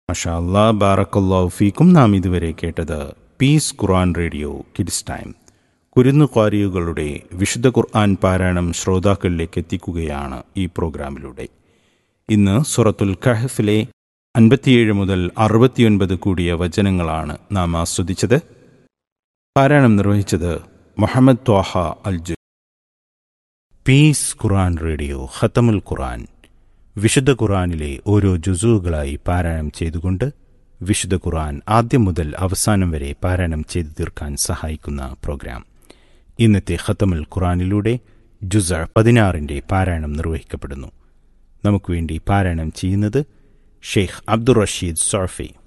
മാഷാ അല്ലാ ബാറക്കല്ലാഹു ഫീക്കും നാം ഇതുവരെ കേട്ടത് peace Quran radio kids time കുരുന്നു ഖാരിയുകളുടെ വിശുദ്ധ ഖുർആൻ പാരായണം ശ്രോതാക്കളിലേക്ക് എത്തിക്കുകയാണ് ഈ പ്രോഗ്രാമിലൂടെ ഇന്ന് സുറത്തുൽ കഹഫിലെ അൻപത്തിയേഴ് മുതൽ അറുപത്തിയൊൻപത് കൂടിയ വചനങ്ങളാണ് നാം ആസ്വദിച്ചത് പാരായണം നിർവഹിച്ചത് മുഹമ്മദ് ത്വാഹ അൽജു പീസ് ഖുർആൻ റേഡിയോ ഖത്തമുൽ ഖുർആൻ വിശുദ്ധ ഖുർആനിലെ ഓരോ ജുസുകളായി പാരായണം ചെയ്തുകൊണ്ട് വിശുദ്ധ ഖുർആൻ ആദ്യം മുതൽ അവസാനം വരെ പാരായണം ചെയ്തു തീർക്കാൻ സഹായിക്കുന്ന പ്രോഗ്രാം ഇന്നത്തെ ഖത്തമുൽ ഖുർആനിലൂടെ ജുസ പതിനാറിന്റെ പാരായണം നിർവഹിക്കപ്പെടുന്നു നമുക്ക് വേണ്ടി പാരായണം ചെയ്യുന്നത് ഷെയ്ഖ് അബ്ദുൾ റഷീദ് സോഫി